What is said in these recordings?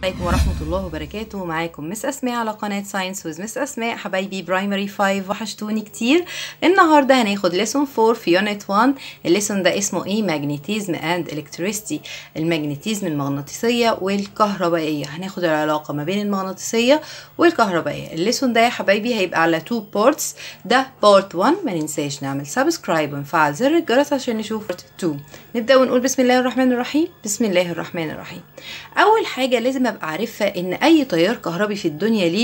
عليكم ورحمة الله وبركاته معاكم مس أسماء على قناة ساينس ويز مس أسماء حبايبي برايمري 5 وحشتوني كتير النهاردة هناخد ليسون 4 في يونت 1 الليسون ده اسمه ايه ماجنتيزم اند الكتريستي الماجنتيزم المغناطيسية والكهربائية هناخد العلاقة ما بين المغناطيسية والكهربائية الليسون ده يا حبايبي هيبقى على 2 بارتس ده بارت 1 ما ننساش نعمل سبسكرايب ونفعل زر الجرس عشان نشوف بارت 2 نبدأ ونقول بسم الله الرحمن الرحيم بسم الله الرحمن الرحيم أول حاجة لازم ابقى عارفه ان اي تيار كهربي في الدنيا ليه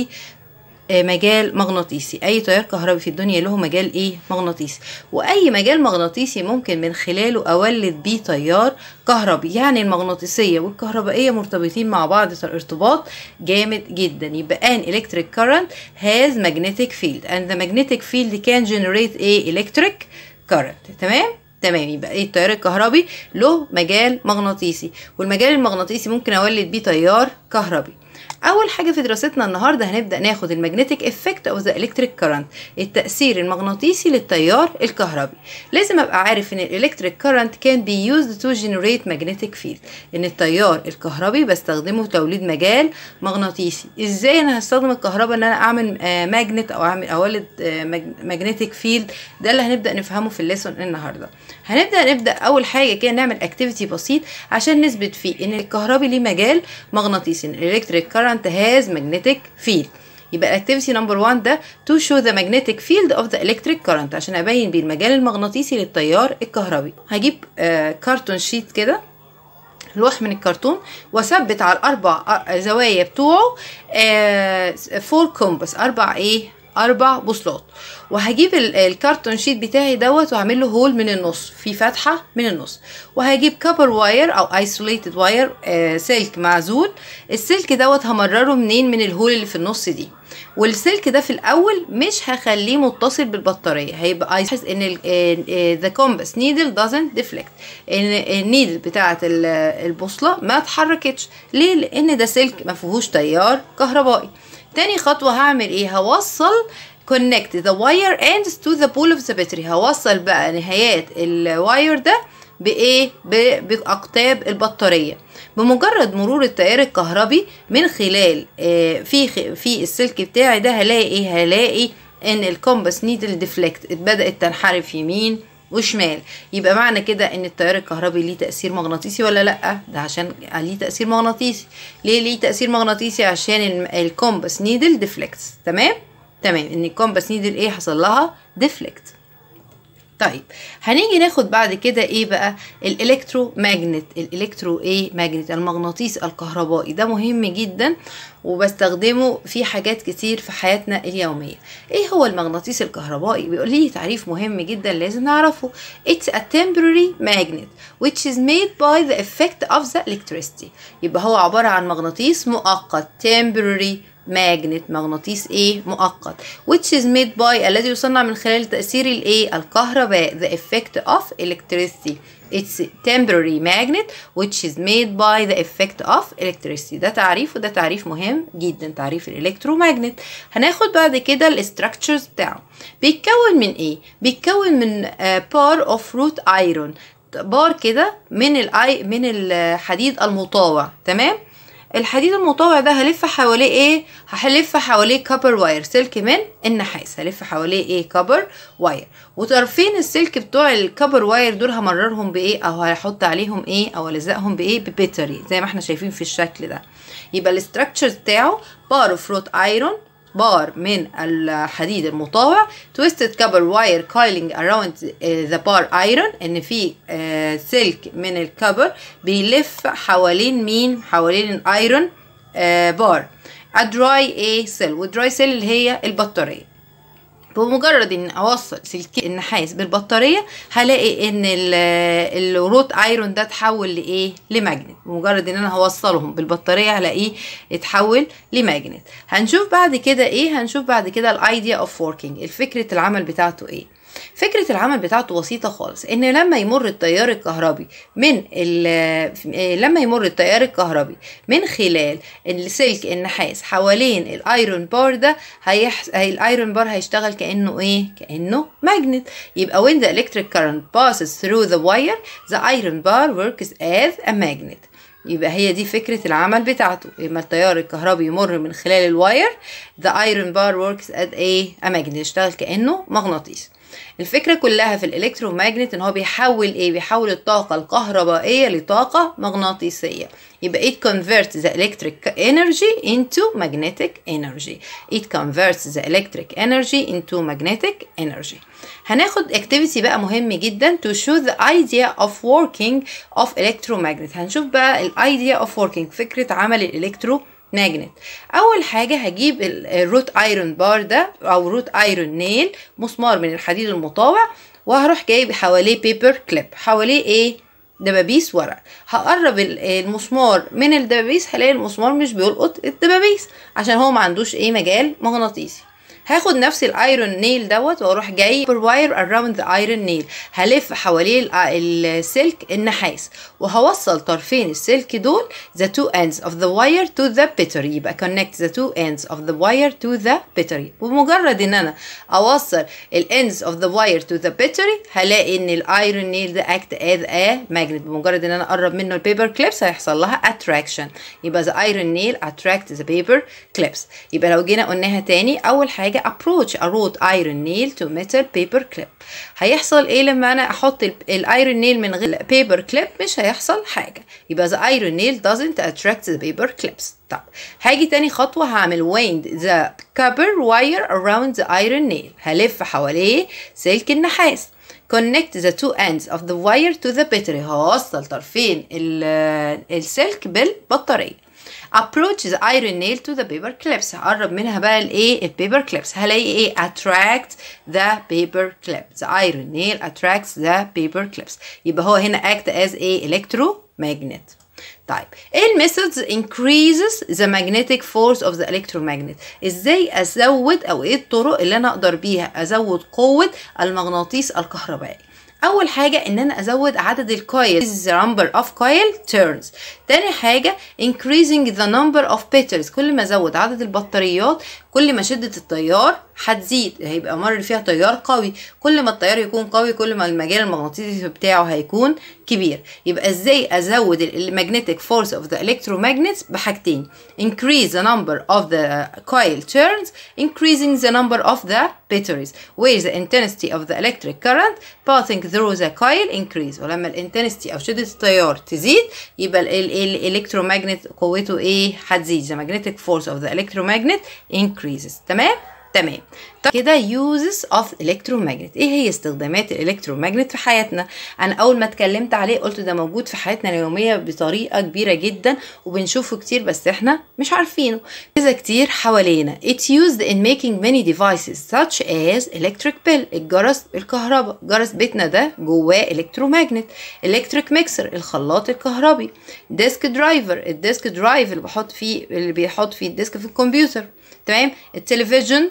مجال مغناطيسي اي تيار كهربي في الدنيا له مجال ايه مغناطيسي واي مجال مغناطيسي ممكن من خلاله اولد بيه تيار كهربي يعني المغناطيسيه والكهربائيه مرتبطين مع بعض ارتباط جامد جدا يبقى an electric current has magnetic field and the magnetic field can generate a electric current تمام تمام يبقى ايه التيار الكهربي له مجال مغناطيسي والمجال المغناطيسي ممكن اولد بيه تيار كهربي اول حاجه في دراستنا النهارده هنبدا ناخد المagnetic effect of the electric current التاثير المغناطيسي للتيار الكهربي لازم ابقى عارف ان الالكتريك current can be used to generate magnetic field ان التيار الكهربي بستخدمه لتوليد مجال مغناطيسي ازاي انا هستخدم الكهرباء ان انا اعمل ماجنت او اعمل اولد ماجنتيك فيلد ده اللي هنبدا نفهمه في الليسون النهارده هنبدا نبدا اول حاجه كده نعمل اكتيفيتي بسيط عشان نثبت فيه ان الكهربي ليه مجال مغناطيسي الالكتريك current has magnetic field يبقى الاكتيفيتي نمبر 1 ده to show the magnetic field of the electric current عشان ابين بيه المجال المغناطيسي للتيار الكهربي هجيب آه كرتون شيت كده لوح من الكرتون واثبت على الاربع زوايا بتوعه آه فور كومبس اربع ايه اربع بوصلات وهجيب الكرتون شيت بتاعي دوت واعمل له هول من النص في فتحه من النص وهجيب كبر واير او ايسوليتد واير آه سلك معزول السلك دوت همرره منين من الهول اللي في النص دي والسلك ده في الاول مش هخليه متصل بالبطاريه هيبقى عايز ان ذا كومباس نيدل doesn't deflect ان النيدل بتاعه البوصله ما اتحركتش ليه لان ده سلك ما فيهوش تيار كهربائي تاني خطوه هعمل ايه هوصل connect the wire ends to the pole of the battery هوصل بقى نهايات الواير ده بايه باقطاب البطاريه بمجرد مرور التيار الكهربي من خلال آه في في السلك بتاعي ده هلاقي ايه هلاقي ان الكومباس نيدل ديفلكت بدات تنحرف يمين وشمال يبقى معنى كده ان التيار الكهربي ليه تاثير مغناطيسي ولا لا ده عشان ليه تاثير مغناطيسي ليه ليه تاثير مغناطيسي عشان الكومباس نيدل ديفلكتس تمام تمام ان الكومباس نيدل ايه حصل لها ديفلكت طيب هنيجي ناخد بعد كده ايه بقى الالكترو ماجنت الالكترو ايه ماجنت المغناطيس الكهربائي ده مهم جدا وبستخدمه في حاجات كتير في حياتنا اليوميه ايه هو المغناطيس الكهربائي بيقول لي تعريف مهم جدا لازم نعرفه it's a temporary magnet which is made by the effect of the electricity يبقى هو عباره عن مغناطيس مؤقت temporary ماجنت مغناطيس ايه مؤقت which is made by الذي يصنع من خلال تأثير الايه الكهرباء the effect of electricity it's temporary magnet which is made by the effect of electricity ده تعريف وده تعريف مهم جدا تعريف الالكترومagnet هناخد بعد كده الاستراكشرز بتاعه بيتكون من ايه بيتكون من بار اوف روت ايرون بار كده من الاي من الحديد المطاوع تمام الحديد المطاوع ده هلف حواليه ايه هلف حواليه كبر واير سلك من النحاس هلف حواليه ايه كبر واير وطرفين السلك بتوع الكبر واير دول همررهم بايه او هحط عليهم ايه او الزقهم بايه ببيتري زي ما احنا شايفين في الشكل ده يبقى الاستراكشر بتاعه بار اوف روت ايرون بار من الحديد المطاوع تويستد كبر واير كايلينج اراوند ذا بار ايرون ان في uh, سلك من الكبر بيلف حوالين مين حوالين الايرون uh, بار ادراي ايه سيل والدراي سيل اللي هي البطاريه بمجرد ان اوصل سلك النحاس بالبطاريه هلاقي ان الروت ايرون ده اتحول لايه لماجنت بمجرد ان انا هوصلهم بالبطاريه هلاقيه اتحول لماجنت هنشوف بعد كده ايه هنشوف بعد كده الايديا اوف وركينج الفكره العمل بتاعته ايه فكرة العمل بتاعته بسيطة خالص ان لما يمر التيار الكهربي من لما يمر التيار الكهربي من خلال السلك النحاس حوالين الايرون بار ده هيحس... الايرون بار هيشتغل كانه ايه كانه ماجنت يبقى when the electric current passes through the wire the iron bar works as a magnet يبقى هي دي فكرة العمل بتاعته لما التيار الكهربي يمر من خلال الواير the iron bar works as a, a magnet يشتغل كأنه مغناطيس الفكرة كلها في الالكترومagnet ان هو بيحول ايه بيحول الطاقة الكهربائية لطاقة مغناطيسية يبقى it converts the electric energy into magnetic energy it converts the electric energy into magnetic energy هناخد activity بقى مهم جدا to show the idea of working of electromagnet هنشوف بقى ال idea of working فكرة عمل الالكترو ماجنت اول حاجه هجيب الروت ايرون بار ده او روت ايرون نيل مسمار من الحديد المطاوع وهروح جايب حواليه بيبر كليب حواليه ايه دبابيس ورق هقرب المسمار من الدبابيس هلاقي المسمار مش بيلقط الدبابيس عشان هو ما عندوش ايه مجال مغناطيسي هاخد نفس الايرون نيل دوت واروح جاي واير اراوند ذا ايرون نيل هلف حواليه السلك النحاس وهوصل طرفين السلك دول the two ends of the wire to the battery يبقى connect the two ends of the wire to the battery بمجرد ان انا اوصل ال ends of the wire to the battery هلاقي ان الايرون نيل ده act as a magnet بمجرد ان انا اقرب منه البيبر كليبس هيحصل لها attraction يبقى the iron nail attract the paper clips يبقى لو جينا قلناها تاني اول حاجه approach a wrought iron nail to metal paper clip هيحصل ايه لما انا احط الايرون نيل من غير بيبر كليب مش هيحصل حاجه يبقى the iron nail doesn't attract the paper clips طب هاجي تاني خطوه هعمل wind the copper wire around the iron nail هلف حواليه سلك النحاس connect the two ends of the wire to the battery هوصل طرفين السلك بالبطاريه approach the iron nail to the paper clips هقرب منها بقى الايه البيبر كليبس هلاقي ايه attract the paper clip the iron nail attracts the paper clips يبقى هو هنا act as a electromagnet طيب ايه الميثودز increases the magnetic force of the electromagnet ازاي ازود او ايه الطرق اللي انا اقدر بيها ازود قوه المغناطيس الكهربائي اول حاجه ان انا ازود عدد الكويل the number of coil turns تاني حاجه increasing the number of batteries كل ما ازود عدد البطاريات كل ما شده التيار هتزيد هيبقى مر فيها تيار قوي كل ما التيار يكون قوي كل ما المجال المغناطيسي بتاعه هيكون كبير يبقى ازاي ازود المagnetic force of the electromagnets بحاجتين increase the number of the coil turns increasing the number of the batteries where the intensity of the electric current passing through the coil increase ولما الانتنستي او شده التيار تزيد يبقى الالكترومagnet قوته ايه هتزيد the magnetic force of the electromagnet increases تمام تمام طب كده uses of electromagnet ايه هي استخدامات الالكترومagnet في حياتنا انا اول ما اتكلمت عليه قلت ده موجود في حياتنا اليوميه بطريقه كبيره جدا وبنشوفه كتير بس احنا مش عارفينه كذا كتير حوالينا it's used in making many devices such as electric bell الجرس الكهرباء جرس بيتنا ده جواه الكترومagnet electric mixer الخلاط الكهربي ديسك درايفر الديسك درايف اللي بحط فيه اللي بيحط فيه الديسك في الكمبيوتر تمام التلفزيون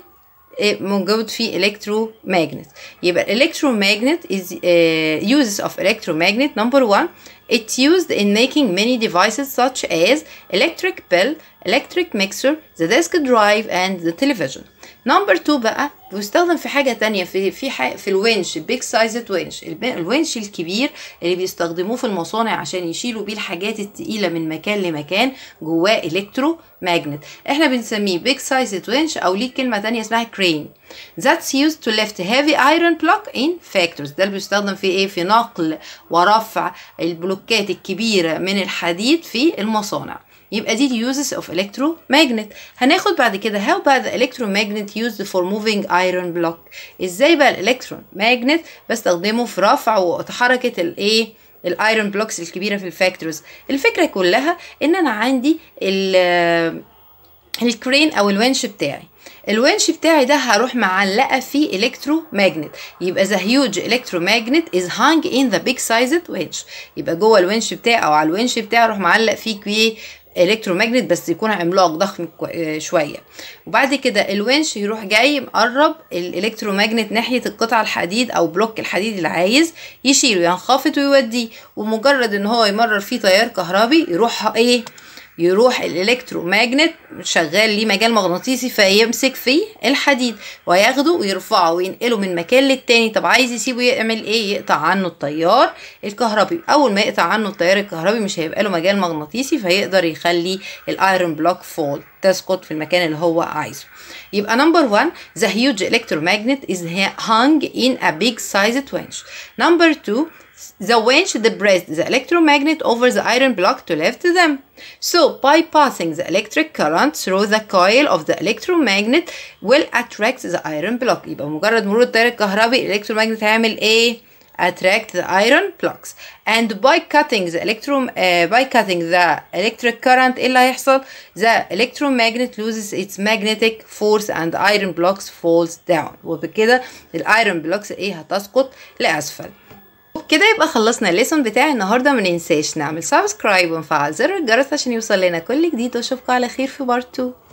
موجود فيه electromagnet يبقى electromagnet is uh, uses of electromagnet number one it's used in making many devices such as electric bell electric mixer the disk drive and the television نمبر 2 بقى بيستخدم في حاجه تانية في في حاجة في الونش بيج سايزد ونش الونش الكبير اللي بيستخدموه في المصانع عشان يشيلوا بيه الحاجات التقيله من مكان لمكان جواه الكترو ماجنت احنا بنسميه بيج سايزد ونش او ليه كلمه تانية اسمها كرين That's used to lift heavy iron block in factories ده اللي بيستخدم في ايه في نقل ورفع البلوكات الكبيره من الحديد في المصانع يبقى دي اليوزز اوف electromagnet هناخد بعد كده how بقى the electromagnet used for moving iron block ازاي بقى الالكترون ماجنت بستخدمه في رفع وحركه الايه الايرون بلوكس الكبيره في الفاكتوريز الفكره كلها ان انا عندي الكرين او الونش بتاعي الونش بتاعي ده هروح معلقه فيه الكترو ماجنت يبقى ذا هيوج الكترو ماجنت از هانج ان ذا بيج سايزد ونش يبقى جوه الونش بتاعي او على الونش بتاعي اروح معلق فيه ايه الكترومagnet بس يكون عملاق ضخم شويه وبعد كده الونش يروح جاي مقرب الالكترومagnet ناحيه القطع الحديد او بلوك الحديد اللي عايز يشيله ينخفض ويوديه ومجرد ان هو يمرر فيه تيار كهربي يروح ايه يروح الالكترومagnet شغال ليه مجال مغناطيسي فيمسك فيه الحديد وياخده ويرفعه وينقله من مكان للتاني طب عايز يسيبه يعمل ايه يقطع عنه التيار الكهربي اول ما يقطع عنه التيار الكهربي مش هيبقى له مجال مغناطيسي فيقدر يخلي الايرون بلوك فول تسقط في المكان اللي هو عايزه يبقى نمبر 1 the huge electromagnet is hung in a big sized winch number 2 the winch depressed the electromagnet over the iron block to lift them. So, by passing the electric current through the coil of the electromagnet will attract the iron block. يبقى مجرد مرور التيار الكهربي الالكترومagnet هيعمل ايه؟ attract the iron blocks and by cutting the electro uh, by cutting the electric current ايه اللي هيحصل the electromagnet loses its magnetic force and iron blocks falls down وبكده الايرون بلوكس ايه هتسقط لاسفل كده يبقى خلصنا الليسون بتاعي النهارده ما ننساش نعمل سبسكرايب ونفعل زر الجرس عشان يوصل لنا كل جديد واشوفكم على خير في بارت 2